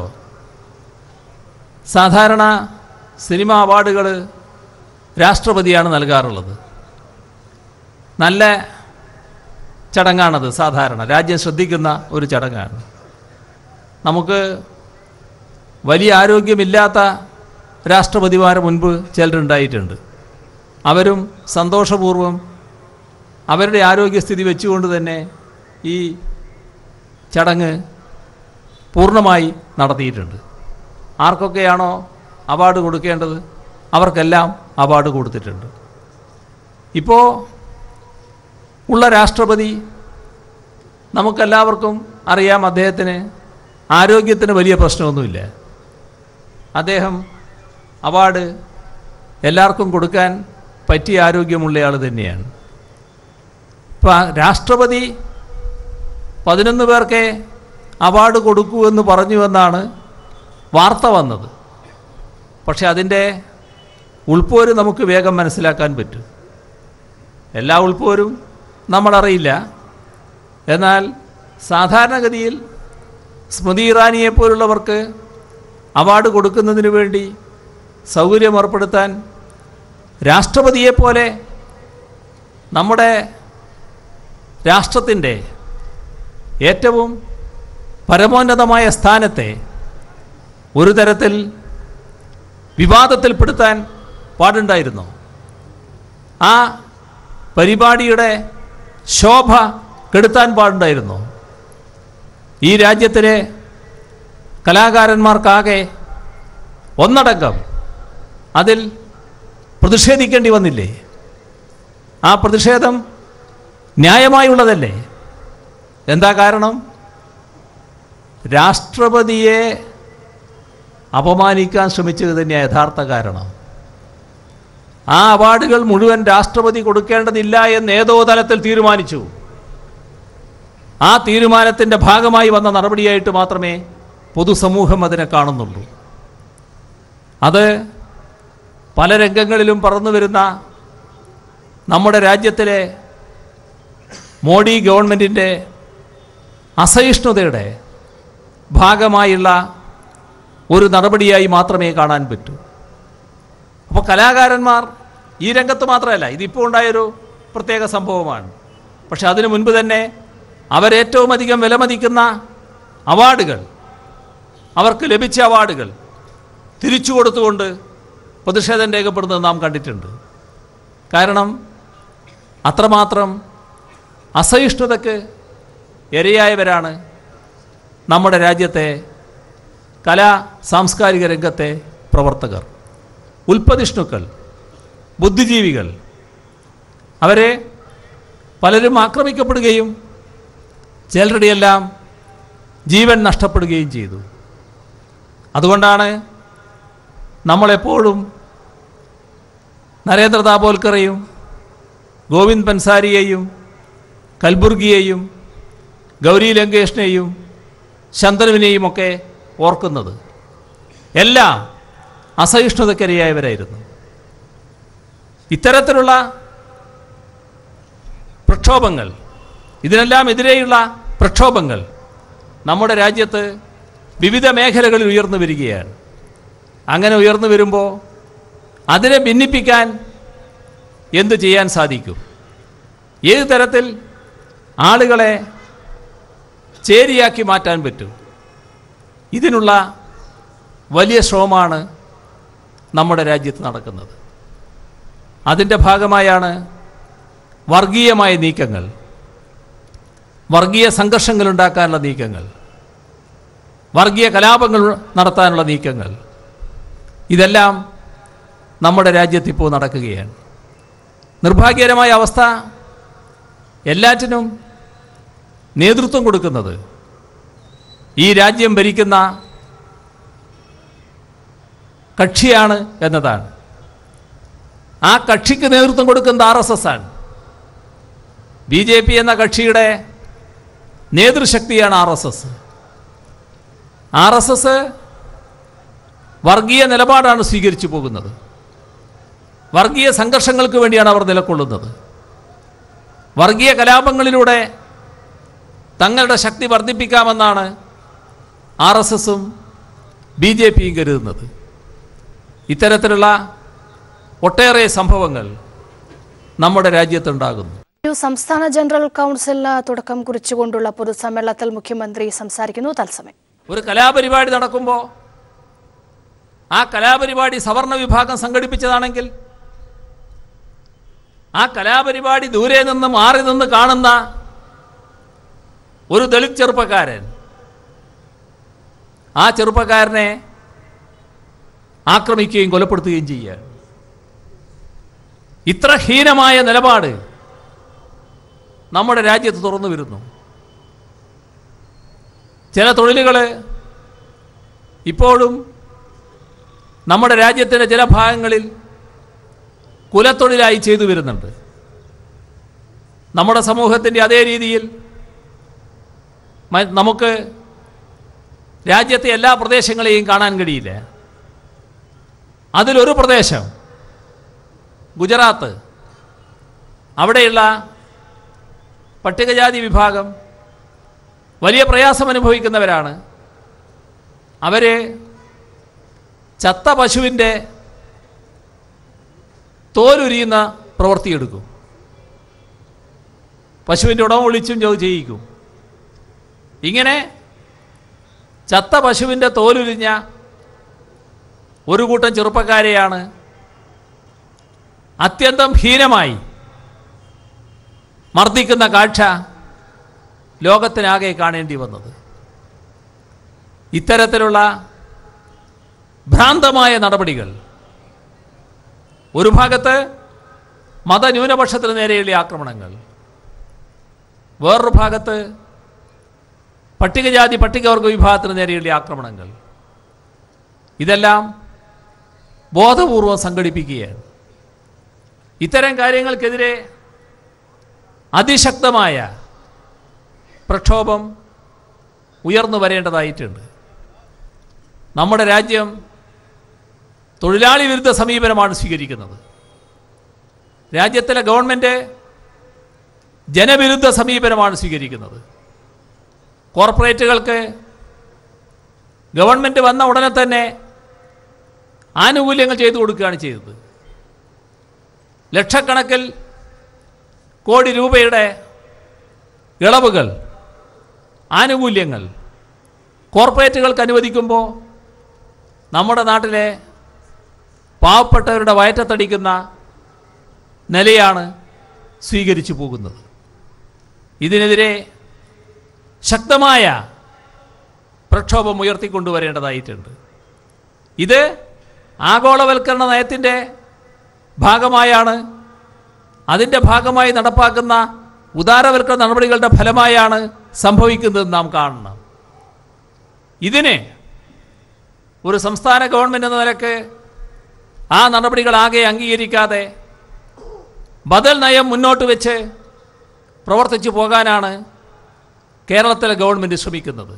സാധാരണ സിനിമ അവാർഡുകൾ രാഷ്ട്രപതിയാണ് നൽകാറുള്ളത് നല്ല ചടങ്ങാണത് സാധാരണ രാജ്യം ശ്രദ്ധിക്കുന്ന ഒരു ചടങ്ങാണ് നമുക്ക് വലിയ ആരോഗ്യമില്ലാത്ത രാഷ്ട്രപതിമാരെ മുൻപ് ചിലരുണ്ടായിട്ടുണ്ട് അവരും സന്തോഷപൂർവ്വം അവരുടെ ആരോഗ്യസ്ഥിതി വെച്ചുകൊണ്ട് തന്നെ ഈ ചടങ്ങ് പൂർണ്ണമായി നടത്തിയിട്ടുണ്ട് ആർക്കൊക്കെയാണോ അവാർഡ് കൊടുക്കേണ്ടത് അവർക്കെല്ലാം അവാർഡ് കൊടുത്തിട്ടുണ്ട് ഇപ്പോൾ ഉള്ള രാഷ്ട്രപതി നമുക്കെല്ലാവർക്കും അറിയാം അദ്ദേഹത്തിന് ആരോഗ്യത്തിന് വലിയ പ്രശ്നമൊന്നുമില്ല അദ്ദേഹം അവാർഡ് എല്ലാവർക്കും കൊടുക്കാൻ പറ്റിയ ആരോഗ്യമുള്ളയാൾ തന്നെയാണ് ഇപ്പം രാഷ്ട്രപതി പതിനൊന്ന് പേർക്ക് അവാർഡ് കൊടുക്കൂ എന്ന് പറഞ്ഞുവെന്നാണ് വാർത്ത വന്നത് പക്ഷെ അതിൻ്റെ ഉൾപ്പോര് നമുക്ക് വേഗം മനസ്സിലാക്കാൻ പറ്റും എല്ലാ ഉൾപ്പോരും നമ്മളറിയില്ല എന്നാൽ സാധാരണഗതിയിൽ സ്മൃതി ഇറാനിയെ പോലുള്ളവർക്ക് അവാർഡ് കൊടുക്കുന്നതിന് വേണ്ടി സൗകര്യം ഏർപ്പെടുത്താൻ രാഷ്ട്രപതിയെപ്പോലെ നമ്മുടെ രാഷ്ട്രത്തിൻ്റെ ഏറ്റവും പരമോന്നതമായ സ്ഥാനത്തെ ഒരു തരത്തിൽ വിവാദത്തിൽപ്പെടുത്താൻ പാടുണ്ടായിരുന്നു ആ പരിപാടിയുടെ ശോഭ കെടുത്താൻ പാടുണ്ടായിരുന്നു ഈ രാജ്യത്തിലെ കലാകാരന്മാർക്കാകെ ഒന്നടങ്കം അതിൽ പ്രതിഷേധിക്കേണ്ടി വന്നില്ലേ ആ പ്രതിഷേധം ന്യായമായുള്ളതല്ലേ എന്താ കാരണം രാഷ്ട്രപതിയെ അപമാനിക്കാൻ ശ്രമിച്ചത് തന്നെയാണ് യഥാർത്ഥ കാരണം ആ അവാർഡുകൾ മുഴുവൻ രാഷ്ട്രപതി കൊടുക്കേണ്ടതില്ല എന്ന് ഏതോ തലത്തിൽ തീരുമാനിച്ചു ആ തീരുമാനത്തിൻ്റെ ഭാഗമായി വന്ന നടപടിയായിട്ട് മാത്രമേ പൊതുസമൂഹം അതിനെ കാണുന്നുള്ളൂ അത് പല രംഗങ്ങളിലും പറന്നു വരുന്ന നമ്മുടെ രാജ്യത്തിലെ മോഡി ഗവൺമെൻറ്റിൻ്റെ അസഹിഷ്ണുതയുടെ ഭാഗമായുള്ള ഒരു നടപടിയായി മാത്രമേ കാണാൻ പറ്റൂ അപ്പോൾ കലാകാരന്മാർ ഈ രംഗത്ത് മാത്രമല്ല ഇതിപ്പോൾ ഉണ്ടായൊരു പ്രത്യേക സംഭവമാണ് പക്ഷെ അതിനു മുൻപ് തന്നെ അവരേറ്റവും അധികം വിലമതിക്കുന്ന അവാർഡുകൾ അവർക്ക് ലഭിച്ച അവാർഡുകൾ തിരിച്ചു കൊടുത്തുകൊണ്ട് പ്രതിഷേധം രേഖപ്പെടുന്നത് നാം കണ്ടിട്ടുണ്ട് കാരണം അത്രമാത്രം അസഹിഷ്ണുതയ്ക്ക് ഇരയായവരാണ് നമ്മുടെ രാജ്യത്തെ കലാ സാംസ്കാരിക രംഗത്തെ പ്രവർത്തകർ ഉൽപ്പതിഷ്ണുക്കൾ ബുദ്ധിജീവികൾ അവരെ പലരും ആക്രമിക്കപ്പെടുകയും ചിലരുടെയെല്ലാം ജീവൻ നഷ്ടപ്പെടുകയും ചെയ്തു അതുകൊണ്ടാണ് നമ്മളെപ്പോഴും നരേന്ദ്ര ദാബോൽക്കറെയും ഗോവിന്ദ് പൻസാരിയെയും കൽബുർഗിയെയും ഗൗരി ലങ്കേഷിനെയും ശന്തനുവിനെയും ഒക്കെ ഓർക്കുന്നത് എല്ലാം അസഹിഷ്ണുതക്കരിയായവരായിരുന്നു ഇത്തരത്തിലുള്ള പ്രക്ഷോഭങ്ങൾ ഇതിനെല്ലാം എതിരെയുള്ള പ്രക്ഷോഭങ്ങൾ നമ്മുടെ രാജ്യത്ത് വിവിധ മേഖലകളിൽ ഉയർന്നു വരികയാണ് അങ്ങനെ ഉയർന്നു വരുമ്പോൾ അതിനെ ഭിന്നിപ്പിക്കാൻ എന്തു ചെയ്യാൻ സാധിക്കും ഏത് തരത്തിൽ ആളുകളെ ചേരിയാക്കി മാറ്റാൻ പറ്റും ഇതിനുള്ള വലിയ ശ്രമമാണ് നമ്മുടെ രാജ്യത്ത് നടക്കുന്നത് അതിൻ്റെ ഭാഗമായാണ് വർഗീയമായ നീക്കങ്ങൾ വർഗീയ സംഘർഷങ്ങൾ ഉണ്ടാക്കാനുള്ള നീക്കങ്ങൾ വർഗീയ കലാപങ്ങൾ നടത്താനുള്ള നീക്കങ്ങൾ ഇതെല്ലാം നമ്മുടെ രാജ്യത്ത് ഇപ്പോൾ നടക്കുകയാണ് നിർഭാഗ്യകരമായ അവസ്ഥ എല്ലാറ്റിനും നേതൃത്വം കൊടുക്കുന്നത് ഈ രാജ്യം ഭരിക്കുന്ന കക്ഷിയാണ് എന്നതാണ് ആ കക്ഷിക്ക് നേതൃത്വം കൊടുക്കുന്നത് ആർ എസ് എസ് ആണ് ബി ജെ പി എന്ന കക്ഷിയുടെ നേതൃശക്തിയാണ് R S S R S S വർഗീയ നിലപാടാണ് സ്വീകരിച്ചു പോകുന്നത് വർഗീയ സംഘർഷങ്ങൾക്ക് വേണ്ടിയാണ് അവർ നിലകൊള്ളുന്നത് വർഗീയ കലാപങ്ങളിലൂടെ തങ്ങളുടെ ശക്തി വർദ്ധിപ്പിക്കാമെന്നാണ് ആർ എസ് എസും ബി ജെ പിയും കരുതുന്നത് ഇത്തരത്തിലുള്ള ഒട്ടേറെ സംഭവങ്ങൾ നമ്മുടെ രാജ്യത്തുണ്ടാകുന്നു യു സംസ്ഥാന ജനറൽ കൗൺസിലിന് തുടക്കം കുറിച്ചുകൊണ്ടുള്ള പൊതുസമ്മേളനത്തിൽ മുഖ്യമന്ത്രി സംസാരിക്കുന്നു തത്സമയം ഒരു കലാപരിപാടി നടക്കുമ്പോൾ ആ കലാപരിപാടി സവർണ വിഭാഗം സംഘടിപ്പിച്ചതാണെങ്കിൽ ആ കലാപരിപാടി ദൂരെ നിന്ന് മാറി നിന്ന് കാണുന്ന ഒരു ദളിത് ചെറുപ്പക്കാരൻ ആ ചെറുപ്പക്കാരനെ ആക്രമിക്കുകയും കൊലപ്പെടുത്തുകയും ചെയ്യുക ഇത്ര ഹീനമായ നിലപാട് നമ്മുടെ രാജ്യത്ത് തുറന്നു വരുന്നു ചില തൊഴിലുകൾ ഇപ്പോഴും നമ്മുടെ രാജ്യത്തിൻ്റെ ചില ഭാഗങ്ങളിൽ കുലത്തൊഴിലായി ചെയ്തു വരുന്നുണ്ട് നമ്മുടെ സമൂഹത്തിൻ്റെ അതേ രീതിയിൽ മ- നമുക്ക് രാജ്യത്തെ എല്ലാ പ്രദേശങ്ങളെയും കാണാൻ കഴിയില്ല അതിലൊരു പ്രദേശം ഗുജറാത്ത് അവിടെയുള്ള പട്ടികജാതി വിഭാഗം വലിയ പ്രയാസം അനുഭവിക്കുന്നവരാണ് അവർ ചത്ത പശുവിൻ്റെ തോലുരിയുന്ന പ്രവൃത്തിയെടുക്കും പശുവിൻ്റെ ഉടമ വിളിച്ചും ചോദ്യം ചെയ്യിക്കും ഇങ്ങനെ ചത്ത പശുവിൻ്റെ തോലുരിഞ്ഞ ഒരു കൂട്ടം ചെറുപ്പക്കാരെയാണ് അത്യന്തം ഹീനമായി മർദ്ദിക്കുന്ന കാഴ്ച ലോകത്തിനാകെ കാണേണ്ടി വന്നത് ഇത്തരത്തിലുള്ള ഭ്രാന്തമായ നടപടികൾ ഒരു ഭാഗത്ത് മതന്യൂനപക്ഷത്തിന് നേരെയുള്ള ആക്രമണങ്ങൾ വേറൊരു ഭാഗത്ത് പട്ടികജാതി പട്ടികവർഗ വിഭാഗത്തിന് നേരെയുള്ള ആക്രമണങ്ങൾ ഇതെല്ലാം ബോധപൂർവം സംഘടിപ്പിക്കുകയാണ് ഇത്തരം കാര്യങ്ങൾക്കെതിരെ അതിശക്തമായ പ്രക്ഷോഭം ഉയർന്നു വരേണ്ടതായിട്ടുണ്ട് നമ്മുടെ രാജ്യം തൊഴിലാളി വിരുദ്ധ സമീപനമാണ് സ്വീകരിക്കുന്നത് രാജ്യത്തിലെ ഗവൺമെൻറ് ജനവിരുദ്ധ സമീപനമാണ് സ്വീകരിക്കുന്നത് കോർപ്പറേറ്റുകൾക്ക് ഗവൺമെൻറ് വന്ന ഉടനെ തന്നെ ആനുകൂല്യങ്ങൾ ചെയ്തു കൊടുക്കുകയാണ് ചെയ്തത് ലക്ഷക്കണക്കിൽ കോടി രൂപയുടെ ഇളവുകൾ ആനുകൂല്യങ്ങൾ കോർപ്പറേറ്റുകൾക്ക് അനുവദിക്കുമ്പോൾ നമ്മുടെ നാട്ടിലെ പാവപ്പെട്ടവരുടെ വയറ്റത്തടിക്കുന്ന നിലയാണ് സ്വീകരിച്ചു പോകുന്നത് ഇതിനെതിരെ ശക്തമായ പ്രക്ഷോഭം ഉയർത്തിക്കൊണ്ടുവരേണ്ടതായിട്ടുണ്ട് ഇത് ആഗോളവൽക്കരണ നയത്തിൻ്റെ ഭാഗമായാണ് അതിൻ്റെ ഭാഗമായി നടപ്പാക്കുന്ന ഉദാരവൽക്കരണ നടപടികളുടെ ഫലമായാണ് സംഭവിക്കുന്നത് നാം കാണണം ഇതിനെ ഒരു സംസ്ഥാന ഗവൺമെൻറ് എന്ന നിലക്ക് ആ നടപടികളാകെ അംഗീകരിക്കാതെ ബദൽ നയം മുന്നോട്ട് വെച്ച് പ്രവർത്തിച്ചു പോകാനാണ് കേരളത്തിലെ ഗവൺമെൻറ് ശ്രമിക്കുന്നത്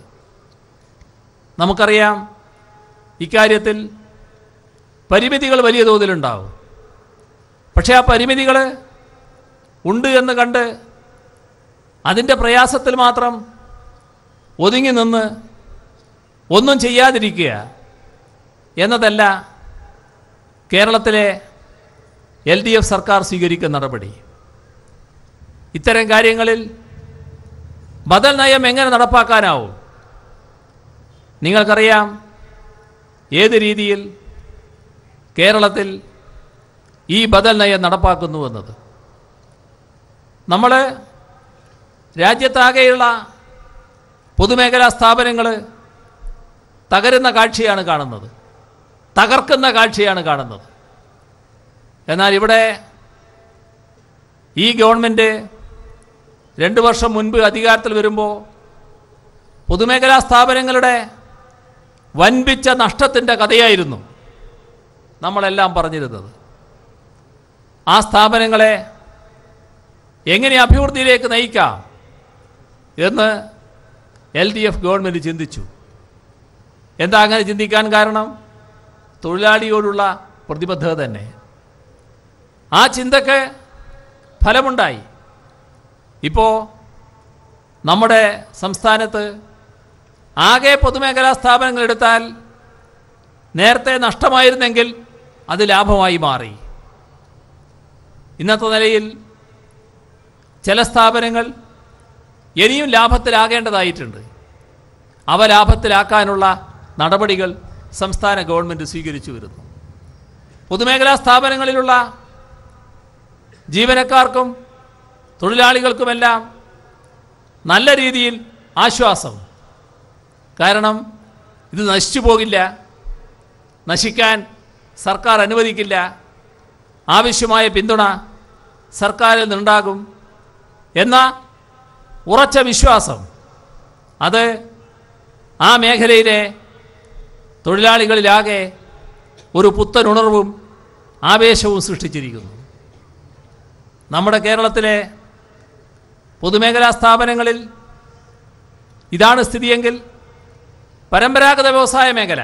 നമുക്കറിയാം ഇക്കാര്യത്തിൽ പരിമിതികൾ വലിയ തോതിലുണ്ടാവും പക്ഷേ ആ പരിമിതികൾ ഉണ്ട് എന്ന് കണ്ട് അതിൻ്റെ പ്രയാസത്തിൽ മാത്രം ഒതുങ്ങി നിന്ന് ഒന്നും ചെയ്യാതിരിക്കുക എന്നതല്ല കേരളത്തിലെ എൽ ഡി എഫ് സർക്കാർ സ്വീകരിക്കുന്ന നടപടി ഇത്തരം കാര്യങ്ങളിൽ ബദൽ നയം എങ്ങനെ നടപ്പാക്കാനാവും നിങ്ങൾക്കറിയാം ഏത് രീതിയിൽ കേരളത്തിൽ ഈ ബദൽ നയം നടപ്പാക്കുന്നുവെന്നത് നമ്മൾ രാജ്യത്താകെയുള്ള പൊതുമേഖലാ സ്ഥാപനങ്ങൾ തകരുന്ന കാഴ്ചയാണ് കാണുന്നത് തകർക്കുന്ന കാഴ്ചയാണ് കാണുന്നത് എന്നാൽ ഇവിടെ ഈ ഗവൺമെൻറ് രണ്ട് വർഷം മുൻപ് അധികാരത്തിൽ വരുമ്പോൾ പൊതുമേഖലാ സ്ഥാപനങ്ങളുടെ വൻപിച്ച നഷ്ടത്തിൻ്റെ കഥയായിരുന്നു നമ്മളെല്ലാം പറഞ്ഞിരുന്നത് ആ സ്ഥാപനങ്ങളെ എങ്ങനെ അഭിവൃദ്ധിയിലേക്ക് നയിക്കാം എന്ന് എൽ ഡി എഫ് ഗവൺമെൻറ് ചിന്തിച്ചു എന്താ അങ്ങനെ ചിന്തിക്കാൻ കാരണം തൊഴിലാളിയോടുള്ള പ്രതിബദ്ധത തന്നെ ആ ചിന്തക്ക് ഫലമുണ്ടായി ഇപ്പോൾ നമ്മുടെ സംസ്ഥാനത്ത് ആകെ പൊതുമേഖലാ സ്ഥാപനങ്ങൾ എടുത്താൽ നേരത്തെ നഷ്ടമായിരുന്നെങ്കിൽ അത് ലാഭമായി മാറി ഇന്നത്തെ നിലയിൽ ചില സ്ഥാപനങ്ങൾ ഇനിയും ലാഭത്തിലാകേണ്ടതായിട്ടുണ്ട് അവ ലാഭത്തിലാക്കാനുള്ള നടപടികൾ സംസ്ഥാന ഗവൺമെൻറ് സ്വീകരിച്ചു വരുന്നു പൊതുമേഖലാ സ്ഥാപനങ്ങളിലുള്ള ജീവനക്കാർക്കും തൊഴിലാളികൾക്കുമെല്ലാം നല്ല രീതിയിൽ ആശ്വാസം കാരണം ഇത് നശിച്ചു പോകില്ല നശിക്കാൻ സർക്കാർ അനുവദിക്കില്ല ആവശ്യമായ പിന്തുണ സർക്കാരിൽ നിന്നുണ്ടാകും എന്ന ഉറച്ച വിശ്വാസം അത് ആ മേഖലയിലെ തൊഴിലാളികളിലാകെ ഒരു പുത്തൻ ഉണർവും ആവേശവും സൃഷ്ടിച്ചിരിക്കുന്നു നമ്മുടെ കേരളത്തിലെ പൊതുമേഖലാ സ്ഥാപനങ്ങളിൽ ഇതാണ് സ്ഥിതിയെങ്കിൽ പരമ്പരാഗത വ്യവസായ മേഖല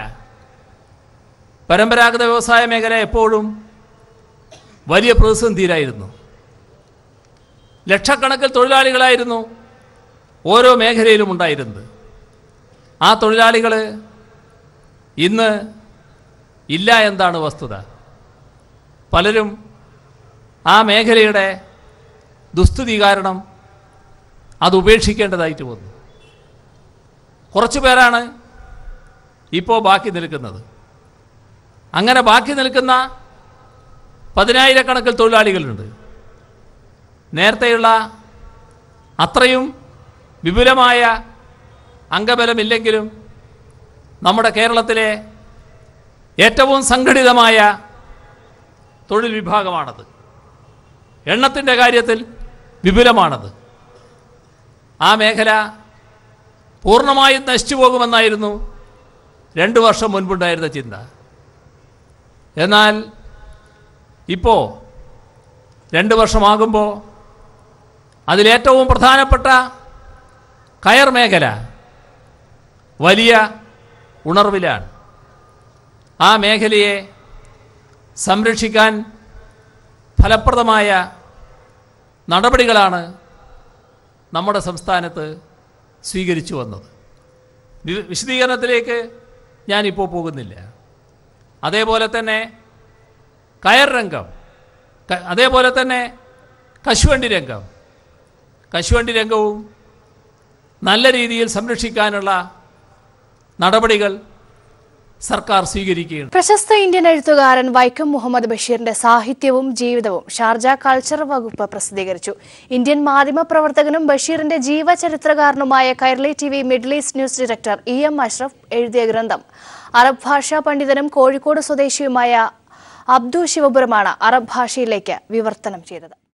പരമ്പരാഗത വ്യവസായ മേഖല എപ്പോഴും വലിയ പ്രതിസന്ധിയിലായിരുന്നു ലക്ഷക്കണക്കിൽ തൊഴിലാളികളായിരുന്നു ഓരോ മേഖലയിലും ഉണ്ടായിരുന്നത് ആ തൊഴിലാളികൾ ഇന്ന് ഇല്ല എന്താണ് വസ്തുത പലരും ആ മേഖലയുടെ ദുസ്ഥിതി കാരണം അത് ഉപേക്ഷിക്കേണ്ടതായിട്ട് വന്നു കുറച്ചു പേരാണ് ഇപ്പോൾ ബാക്കി നിൽക്കുന്നത് അങ്ങനെ ബാക്കി നിൽക്കുന്ന പതിനായിരക്കണക്കിൽ തൊഴിലാളികളുണ്ട് നേരത്തെയുള്ള അത്രയും വിപുലമായ അംഗബലമില്ലെങ്കിലും നമ്മുടെ കേരളത്തിലെ ഏറ്റവും സംഘടിതമായ തൊഴിൽ വിഭാഗമാണത് എണ്ണത്തിൻ്റെ കാര്യത്തിൽ വിപുലമാണത് ആ മേഖല പൂർണ്ണമായും നശിച്ചു പോകുമെന്നായിരുന്നു രണ്ട് വർഷം മുൻപുണ്ടായിരുന്ന ചിന്ത എന്നാൽ ഇപ്പോൾ രണ്ട് വർഷമാകുമ്പോൾ അതിലേറ്റവും പ്രധാനപ്പെട്ട കയർ മേഖല വലിയ ഉണർവിലാണ് ആ മേഖലയെ സംരക്ഷിക്കാൻ ഫലപ്രദമായ നടപടികളാണ് നമ്മുടെ സംസ്ഥാനത്ത് സ്വീകരിച്ചു വന്നത് വി- വിശദീകരണത്തിലേക്ക് ഞാനിപ്പോൾ പോകുന്നില്ല അതേപോലെ തന്നെ കയർ രംഗം ക- അതേപോലെ തന്നെ കശുവണ്ടി രംഗം കശുവണ്ടി രംഗവും നല്ല രീതിയിൽ സംരക്ഷിക്കാനുള്ള നടപടികൾ സർക്കാർ സ്വീകരിക്കുകയാണ് പ്രശസ്ത ഇന്ത്യൻ എഴുത്തുകാരൻ വൈക്കം മുഹമ്മദ് ബഷീറിന്റെ സാഹിത്യവും ജീവിതവും ഷാർജ കൾച്ചർ വകുപ്പ് പ്രസിദ്ധീകരിച്ചു ഇന്ത്യൻ മാധ്യമ പ്രവർത്തകനും ബഷീറിന്റെ ജീവചരിത്രകാരനുമായ Kairali T V middle east news director E M Ashraf എഴുതിയ ഗ്രന്ഥം അറബ് ഭാഷാ പണ്ഡിതനും കോഴിക്കോട് സ്വദേശിയുമായ അബ്ദു ശിവപുരമാണ് അറബ് ഭാഷയിലേക്ക് വിവർത്തനം ചെയ്തത്